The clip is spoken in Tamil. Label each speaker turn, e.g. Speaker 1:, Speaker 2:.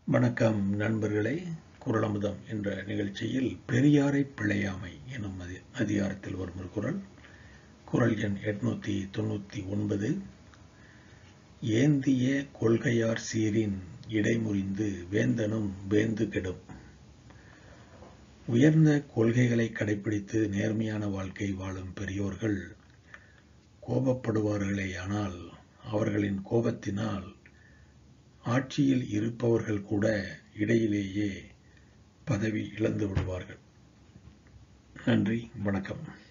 Speaker 1: வணக்கம் நண்பர்களே குரலமுதம் என்ற நிகழ்ச்சியில் பெரியாரை பிழையாமை எனும் அதி அதிகாரத்தில் வரும் ஒரு குரல் குரல் எண் எட்நூத்தி தொண்ணூத்தி ஒன்பது ஏந்திய கொள்கையார் சீரின் இடைமுறிந்து வேந்தனும் வேந்து கெடும் உயர்ந்த கொள்கைகளை கடைபிடித்து நேர்மையான வாழ்க்கை வாழும் பெரியோர்கள் கோபப்படுவார்களே ஆனால் அவர்களின் கோபத்தினால் ஆட்சியில் இருப்பவர்கள் கூட இடையிலேயே பதவி இழந்து விடுவார்கள் நன்றி வணக்கம்